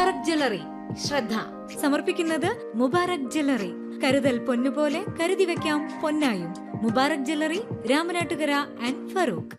Mubarak jewellery ശ്രദ്ധ സമർപ്പിക്കുന്നത് Mubarak jewellery കരുതൽ പൊന്നുപോലെ കരുതി വെക്കാം പൊന്നായും മുബാറക് ജ്വല്ലറി രാമനാട്ടുകര ആൻഡ് ഫറൂഖ്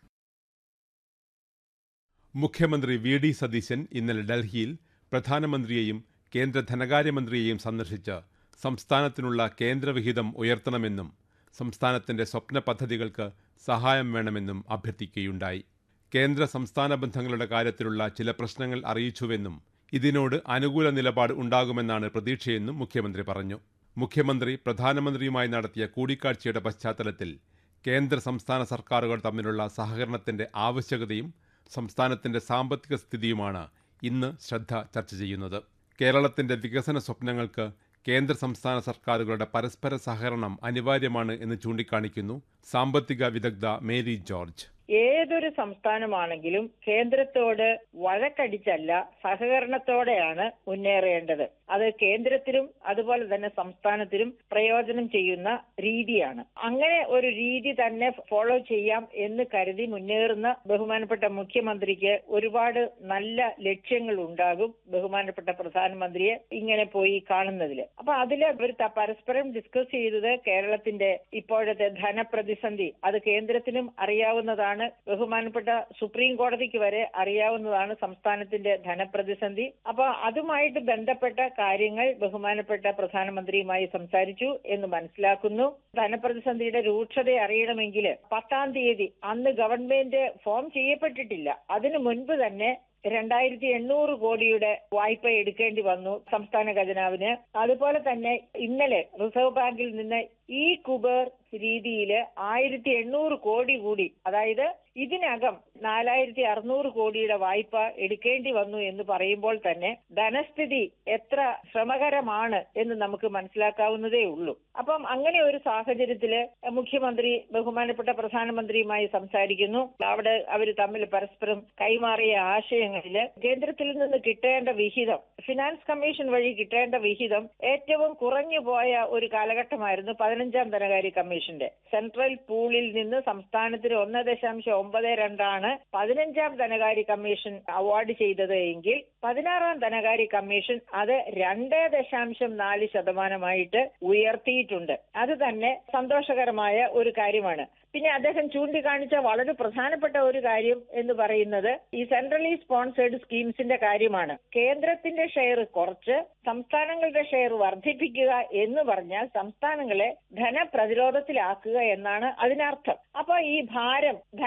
മുഖ്യമന്ത്രി വി ഡി സതീശൻ ഇന്നലെ ഡൽഹിയിൽ പ്രധാനമന്ത്രിയെയും കേന്ദ്ര ധനകാര്യമന്ത്രിയെയും സന്ദർശിച്ച് സംസ്ഥാനത്തിനുള്ള കേന്ദ്രവിഹിതം ഉയർത്തണമെന്നും സംസ്ഥാനത്തിന്റെ സ്വപ്ന പദ്ധതികൾക്ക് സഹായം വേണമെന്നും അഭ്യർത്ഥിക്കുകയുണ്ടായി കേന്ദ്ര സംസ്ഥാന ബന്ധങ്ങളുടെ കാര്യത്തിലുള്ള ചില പ്രശ്നങ്ങൾ അറിയിച്ചുവെന്നും ഇതിനോട് അനുകൂല നിലപാട് ഉണ്ടാകുമെന്നാണ് പ്രതീക്ഷയെന്നും മുഖ്യമന്ത്രി പറഞ്ഞു മുഖ്യമന്ത്രി പ്രധാനമന്ത്രിയുമായി നടത്തിയ കൂടിക്കാഴ്ചയുടെ പശ്ചാത്തലത്തിൽ കേന്ദ്ര സംസ്ഥാന സർക്കാരുകൾ തമ്മിലുള്ള സഹകരണത്തിന്റെ ആവശ്യകതയും സംസ്ഥാനത്തിന്റെ സാമ്പത്തിക സ്ഥിതിയുമാണ് ഇന്ന് ശ്രദ്ധ ചർച്ച ചെയ്യുന്നത് കേരളത്തിന്റെ വികസന സ്വപ്നങ്ങൾക്ക് കേന്ദ്ര സംസ്ഥാന സർക്കാരുകളുടെ പരസ്പര സഹകരണം അനിവാര്യമാണ് എന്ന് ചൂണ്ടിക്കാണിക്കുന്നു സാമ്പത്തിക വിദഗ്ധ മേരി ജോർജ് ഏതൊരു സംസ്ഥാനമാണെങ്കിലും കേന്ദ്രത്തോട് വഴക്കടിച്ചല്ല സഹകരണത്തോടെയാണ് മുന്നേറേണ്ടത് അത് കേന്ദ്രത്തിലും അതുപോലെ തന്നെ സംസ്ഥാനത്തിലും പ്രയോജനം ചെയ്യുന്ന രീതിയാണ് അങ്ങനെ ഒരു രീതി തന്നെ ഫോളോ ചെയ്യാം എന്ന് കരുതി മുന്നേറുന്ന ബഹുമാനപ്പെട്ട മുഖ്യമന്ത്രിക്ക് ഒരുപാട് നല്ല ലക്ഷ്യങ്ങൾ ഉണ്ടാകും ബഹുമാനപ്പെട്ട പ്രധാനമന്ത്രിയെ ഇങ്ങനെ പോയി കാണുന്നതിൽ അപ്പൊ അതിൽ അവർ ത- പരസ്പരം ഡിസ്കസ് ചെയ്തത് കേരളത്തിന്റെ ഇപ്പോഴത്തെ ധനപ്രതിസന്ധി അത് കേന്ദ്രത്തിനും അറിയാവുന്നതാണ് ബഹുമാനപ്പെട്ട സുപ്രീം കോടതിക്ക് വരെ അറിയാവുന്നതാണ് സംസ്ഥാനത്തിന്റെ ധനപ്രതിസന്ധി അപ്പൊ അതുമായിട്ട് ബന്ധപ്പെട്ട കാര്യങ്ങൾ ബഹുമാനപ്പെട്ട പ്രധാനമന്ത്രിയുമായി സംസാരിച്ചു എന്ന് മനസ്സിലാക്കുന്നു ധനപ്രതിസന്ധിയുടെ രൂക്ഷത അറിയണമെങ്കിൽ പത്താം തീയതി അന്ന് ഗവൺമെന്റ് ഫോം ചെയ്യപ്പെട്ടിട്ടില്ല അതിനു മുൻപ് തന്നെ രണ്ടായിരത്തി എണ്ണൂറ് കോടിയുടെ വായ്പ എടുക്കേണ്ടി വന്നു സംസ്ഥാന ഖജനാവിന് അതുപോലെ തന്നെ ഇന്നലെ റിസർവ് ബാങ്കിൽ നിന്ന് ഈ കുബേർ രീതിയിൽ ആയിരത്തി എണ്ണൂറ് കോടി കൂടി അതായത് ഇതിനകം നാലായിരത്തി അറുന്നൂറ് കോടിയുടെ വായ്പ എടുക്കേണ്ടി വന്നു എന്ന് പറയുമ്പോൾ തന്നെ ധനസ്ഥിതി എത്ര ശ്രമകരമാണ് എന്ന് നമുക്ക് മനസ്സിലാക്കാവുന്നതേ ഉള്ളൂ അപ്പം അങ്ങനെ ഒരു സാഹചര്യത്തില് മുഖ്യമന്ത്രി ബഹുമാനപ്പെട്ട പ്രധാനമന്ത്രിയുമായി സംസാരിക്കുന്നു അവിടെ അവർ തമ്മിൽ പരസ്പരം കൈമാറിയ ആശയങ്ങളില് കേന്ദ്രത്തിൽ നിന്ന് കിട്ടേണ്ട വിഹിതം ഫിനാൻസ് കമ്മീഷൻ വഴി കിട്ടേണ്ട വിഹിതം ഏറ്റവും കുറഞ്ഞു പോയ ഒരു കാലഘട്ടമായിരുന്നു പതിനഞ്ചാം ധനകാര്യ കമ്മീഷന്റെ സെൻട്രൽ പൂളിൽ നിന്ന് സംസ്ഥാനത്തിന് ഒന്ന് ദശാംശം ഒമ്പത് രണ്ടാണ് പതിനഞ്ചാം ധനകാര്യ കമ്മീഷൻ അവാർഡ് ചെയ്തത് എങ്കിൽ പതിനാറാം ധനകാര്യ കമ്മീഷൻ അത് രണ്ട് ദശാംശം നാല് ശതമാനമായിട്ട് ഉയർത്തിയിട്ടുണ്ട് അത് തന്നെ സന്തോഷകരമായ ഒരു കാര്യമാണ് പിന്നെ അദ്ദേഹം ചൂണ്ടിക്കാണിച്ച വളരെ പ്രധാനപ്പെട്ട ഒരു കാര്യം എന്ന് പറയുന്നത് ഈ സെൻട്രലി സ്പോൺസേഡ് സ്കീംസിന്റെ കാര്യമാണ് കേന്ദ്രത്തിന്റെ ഷെയർ കുറച്ച് സംസ്ഥാനങ്ങളുടെ ഷെയർ വർദ്ധിപ്പിക്കുക എന്ന് പറഞ്ഞാൽ സംസ്ഥാനങ്ങളെ ധനപ്രതിരോധത്തിലാക്കുക എന്നാണ് അതിനർത്ഥം അപ്പൊ ഈ ഭാരം